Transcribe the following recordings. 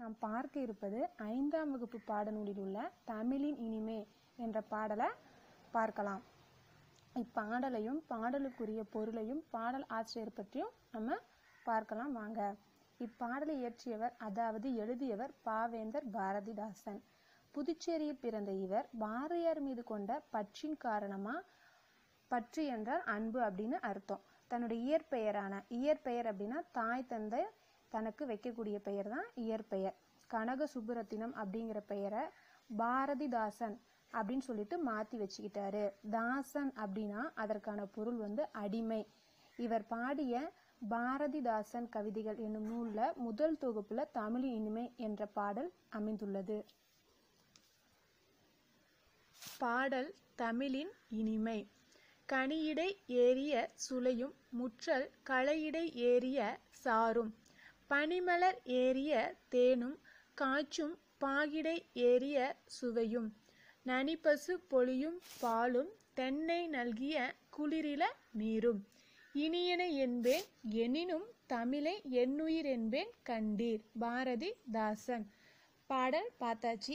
நாம் பார்க்க இருப்பது ஐந்தாம் வகுப்பு பாடநூலில் உள்ள தமிழின் இனிமே என்ற பாடலை பார்க்கலாம் இப்பாடலையும் பாடலுக்குரிய பொருளையும் பாடல் ஆசிரியர் பற்றியும் நம்ம பார்க்கலாம் வாங்க இப்பாடலை இயற்றியவர் அதாவது எழுதியவர் பாவேந்தர் பாரதிதாசன் புதுச்சேரியில் பிறந்த இவர் பாரதியார் மீது கொண்ட பற்றின் காரணமா பற்று என்றால் அன்பு அப்படின்னு அர்த்தம் தன்னுடைய இயற்பெயரான இயற்பெயர் அப்படின்னா தாய் தந்தை தனக்கு வைக்கக்கூடிய பெயர் தான் இயற்பெயர் கனக சுப்புரத்தினம் அப்படிங்கிற பெயரை பாரதிதாசன் அப்படின்னு சொல்லிட்டு மாத்தி வச்சுக்கிட்டாரு தாசன் அப்படின்னா அதற்கான பொருள் வந்து அடிமை இவர் பாடிய பாரதிதாசன் கவிதைகள் என்னும் நூல்ல முதல் தொகுப்புல தமிழின் இனிமை என்ற பாடல் அமைந்துள்ளது பாடல் தமிழின் இனிமை கனியிடை ஏறிய சுளையும் முற்றல் களையிடை ஏறிய சாரும் பனிமலர் ஏறிய தேனும் காய்ச்சும் பாகிடை ஏறிய சுவையும் நனிப்பசு பொழியும் பாலும் தென்னை நல்கிய குளிரில நீரும் இனியன என்பேன் எனினும் தமிழை என்னுயிர் என்பேன் கண்டீர் பாரதி தாசன் பாடல் பார்த்தாச்சு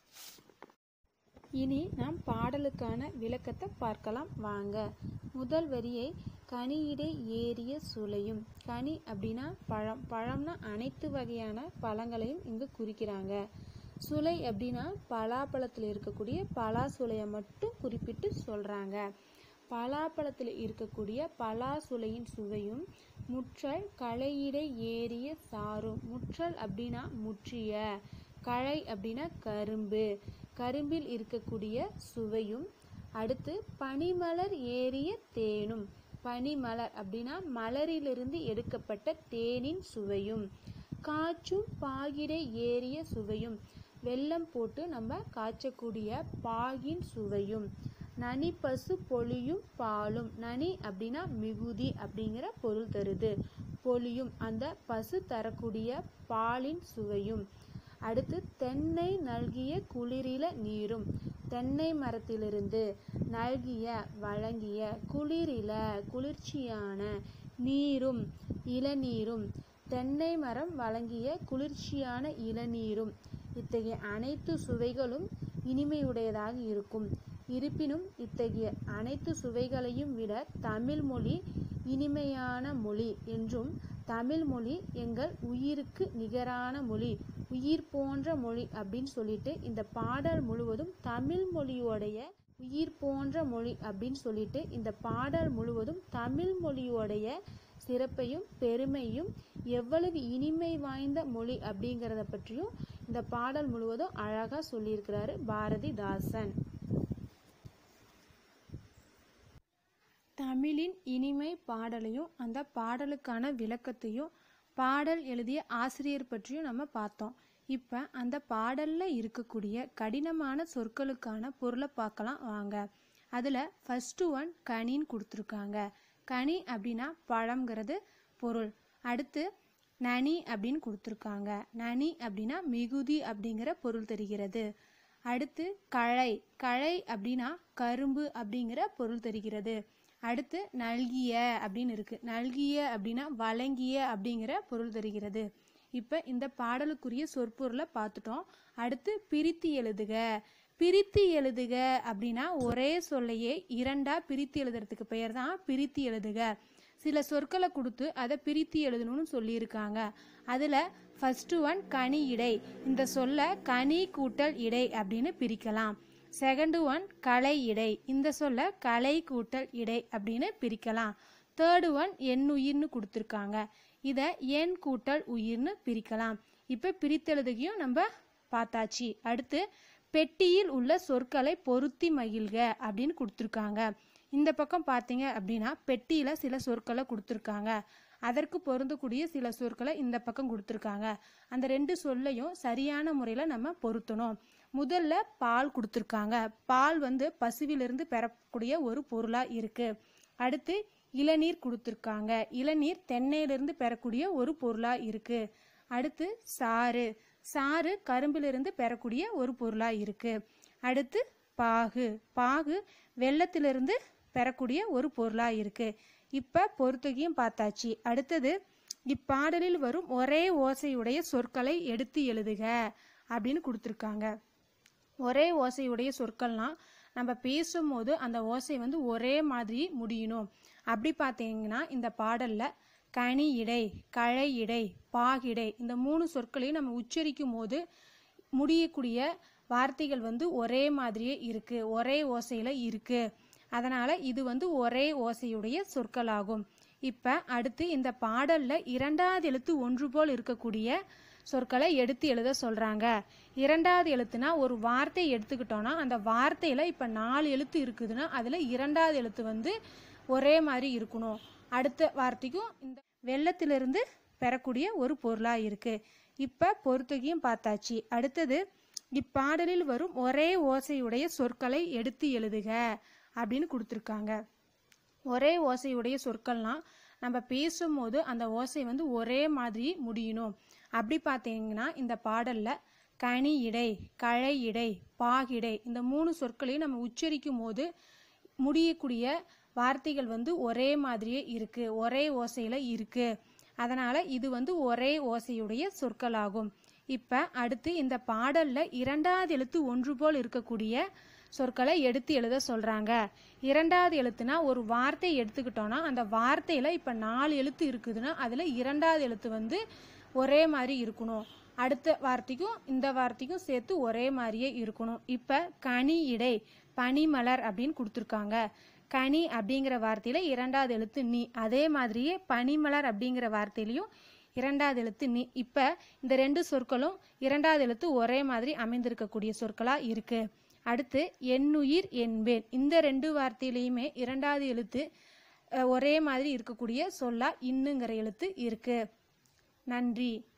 இனி நாம் பாடலுக்கான விளக்கத்தை பார்க்கலாம் வாங்க முதல் வரியை கனியிடை ஏறிய சுளையும் கனி அப்படின்னா பழம் பழம்னா அனைத்து வகையான பழங்களையும் இங்கு குறிக்கிறாங்க சுளை அப்படின்னா பலாப்பழத்தில் இருக்கக்கூடிய பலாசுளையை மட்டும் குறிப்பிட்டு சொல்றாங்க பலாப்பழத்தில் இருக்கக்கூடிய பலாசுளையின் சுவையும் முற்றல் களையிடை ஏறிய சாரும் முற்றல் அப்படின்னா முற்றிய களை அப்படின்னா கரும்பு கரும்பில் இருக்கக்கூடிய சுவையும் அடுத்து பனிமலர் ஏறிய தேனும் பனிமலர் அப்படின்னா மலரிலிருந்து எடுக்கப்பட்ட தேனின் சுவையும் காய்ச்சும் பாகிடை ஏறிய சுவையும் வெல்லம் போட்டு நம்ம காய்ச்சக்கூடிய பாகின் சுவையும் நனி பசு பொழியும் பாலும் நனி அப்படின்னா மிகுதி அப்படிங்கிற பொருள் தருது பொழியும் அந்த பசு தரக்கூடிய பாலின் சுவையும் அடுத்து தென்னை நல்கிய குளிரில நீரும் தென்னை மரத்திலிருந்து நல்கிய வழங்கிய குளிரில குளிர்ச்சியான நீரும் இளநீரும் தென்னை மரம் வழங்கிய குளிர்ச்சியான இளநீரும் இத்தகைய அனைத்து சுவைகளும் இனிமையுடையதாக இருக்கும் இருப்பினும் இத்தகைய அனைத்து சுவைகளையும் விட தமிழ் மொழி இனிமையான மொழி என்றும் தமிழ் மொழி எங்கள் உயிருக்கு நிகரான மொழி உயிர் போன்ற மொழி அப்படின்னு சொல்லிட்டு இந்த பாடல் முழுவதும் தமிழ் மொழியோடைய உயிர் போன்ற மொழி அப்படின்னு சொல்லிட்டு இந்த பாடல் முழுவதும் தமிழ் மொழியோடைய சிறப்பையும் பெருமையும் எவ்வளவு இனிமை வாய்ந்த மொழி அப்படிங்கிறத பற்றியும் இந்த பாடல் முழுவதும் அழகா சொல்லியிருக்கிறாரு பாரதிதாசன் தமிழின் இனிமை பாடலையும் அந்த பாடலுக்கான விளக்கத்தையும் பாடல் எழுதிய ஆசிரியர் பற்றியும் நம்ம பார்த்தோம் இப்போ அந்த பாடலில் இருக்கக்கூடிய கடினமான சொற்களுக்கான பொருளை பார்க்கலாம் வாங்க அதில் ஃபஸ்ட்டு ஒன் கனின்னு கொடுத்துருக்காங்க கனி அப்படின்னா பழம்ங்கிறது பொருள் அடுத்து நனி அப்படின்னு கொடுத்துருக்காங்க நனி அப்படின்னா மிகுதி அப்படிங்கிற பொருள் தெரிகிறது அடுத்து களை களை அப்படின்னா கரும்பு அப்படிங்கிற பொருள் தெரிகிறது அடுத்து நல்கிய அப்படின்னு இருக்கு நல்கிய அப்படின்னா வழங்கிய அப்படிங்கிற பொருள் தெரிகிறது இப்போ இந்த பாடலுக்குரிய சொற்பொருளை பார்த்துட்டோம் அடுத்து பிரித்து எழுதுக பிரித்து எழுதுக அப்படின்னா ஒரே சொல்லையே இரண்டா பிரித்து எழுதுறதுக்கு பெயர் தான் பிரித்து எழுதுக சில சொற்களை கொடுத்து அதை பிரித்து எழுதணும்னு சொல்லியிருக்காங்க அதில் ஃபர்ஸ்ட் ஒன் கனி இடை இந்த சொல்ல கனி கூட்டல் இடை அப்படின்னு பிரிக்கலாம் செகண்ட் ஒன் கலை இடை இந்த சொல்ல கலை கூட்டல் இடை அப்படின்னு பிரிக்கலாம் தேர்டு ஒன் என் உயிர்னு கொடுத்துருக்காங்க இதை என் கூட்டல் உயிர்னு பிரிக்கலாம் இப்போ பிரித்தெழுதுகையும் நம்ம பார்த்தாச்சு அடுத்து பெட்டியில் உள்ள சொற்களை பொருத்தி மகிழ்க அப்படின்னு கொடுத்துருக்காங்க இந்த பக்கம் பார்த்தீங்க அப்படின்னா பெட்டியில் சில சொற்களை கொடுத்துருக்காங்க அதற்கு பொருந்தக்கூடிய சில சொற்களை இந்த பக்கம் கொடுத்துருக்காங்க அந்த ரெண்டு சொல்லையும் சரியான முறையில் நம்ம பொருத்தணும் முதல்ல பால் கொடுத்துருக்காங்க பால் வந்து பசுவிலிருந்து பெறக்கூடிய ஒரு பொருளாக இருக்கு அடுத்து இளநீர் கொடுத்துருக்காங்க இளநீர் தென்னையிலிருந்து பெறக்கூடிய ஒரு பொருளாக இருக்கு அடுத்து சாறு சாறு கரும்பிலிருந்து பெறக்கூடிய ஒரு பொருளாக இருக்கு அடுத்து பாகு பாகு வெள்ளத்திலிருந்து பெறக்கூடிய ஒரு பொருளாக இருக்கு இப்போ பொறுத்துகையும் பார்த்தாச்சு அடுத்தது இப்பாடலில் வரும் ஒரே ஓசையுடைய சொற்களை எடுத்து எழுதுக அப்படின்னு கொடுத்துருக்காங்க ஒரே ஓசையுடைய சொற்கள்னா நம்ம பேசும்போது அந்த ஓசை வந்து ஒரே மாதிரி முடியணும் அப்படி பார்த்தீங்கன்னா இந்த பாடல்ல கனி இடை களை இடை பாகிடை இந்த மூணு சொற்களையும் நம்ம உச்சரிக்கும் போது முடியக்கூடிய வார்த்தைகள் வந்து ஒரே மாதிரியே இருக்கு ஒரே ஓசையில இருக்கு அதனால இது வந்து ஒரே ஓசையுடைய சொற்களாகும் இப்ப அடுத்து இந்த பாடல்ல இரண்டாவது எழுத்து ஒன்று போல் இருக்கக்கூடிய சொற்களை எடுத்து எழுத சொல்றாங்க இரண்டாவது எழுத்துனா ஒரு வார்த்தை எடுத்துக்கிட்டோம்னா அந்த வார்த்தையில இப்ப நாலு எழுத்து இருக்குதுன்னா அதுல இரண்டாவது எழுத்து வந்து ஒரே மாதிரி இருக்கணும் அடுத்த வார்த்தைக்கும் இந்த வெள்ளத்திலிருந்து பெறக்கூடிய ஒரு பொருளா இருக்கு இப்ப பொறுத்துகையும் பார்த்தாச்சு அடுத்தது இப்பாடலில் வரும் ஒரே ஓசையுடைய சொற்களை எடுத்து எழுதுக அப்படின்னு கொடுத்துருக்காங்க ஒரே ஓசையுடைய சொற்கள்லாம் நம்ம பேசும்போது அந்த ஓசை வந்து ஒரே மாதிரி முடியணும் அப்படி பார்த்தீங்கன்னா இந்த பாடல்ல கனி இடை களை இடை பாகிடை இந்த மூணு சொற்களையும் நம்ம உச்சரிக்கும் போது முடியக்கூடிய வார்த்தைகள் வந்து ஒரே மாதிரியே இருக்கு ஒரே ஓசையில இருக்கு அதனால இது வந்து ஒரே ஓசையுடைய சொற்களாகும் இப்ப அடுத்து இந்த பாடல்ல இரண்டாவது எழுத்து ஒன்று போல் இருக்கக்கூடிய சொற்களை எடுத்து எழுத சொல்றாங்க இரண்டாவது எழுத்துனா ஒரு வார்த்தை எடுத்துக்கிட்டோம்னா அந்த வார்த்தையில இப்ப நாலு எழுத்து இருக்குதுன்னா அதுல இரண்டாவது எழுத்து வந்து ஒரே மாதிரி இருக்கணும் அடுத்த வார்த்தைக்கும் இந்த வார்த்தைக்கும் சேர்த்து ஒரே மாதிரியே இருக்கணும் இப்ப கனி இடை பனிமலர் அப்படின்னு கொடுத்துருக்காங்க கனி அப்படிங்கிற வார்த்தையில இரண்டாவது எழுத்து நீ அதே மாதிரியே பனிமலர் அப்படிங்கிற வார்த்தையிலையும் இரண்டாவது எழுத்து நீ இப்ப இந்த ரெண்டு சொற்களும் இரண்டாவது எழுத்து ஒரே மாதிரி அமைந்திருக்கக்கூடிய சொற்களா இருக்கு அடுத்து என்னுயிர் என்பேன் இந்த ரெண்டு வார்த்தையிலையுமே இரண்டாவது எழுத்து அஹ், ஒரே மாதிரி இருக்கக்கூடிய சொல்லா இன்னுங்கிற எழுத்து இருக்கு நன்றி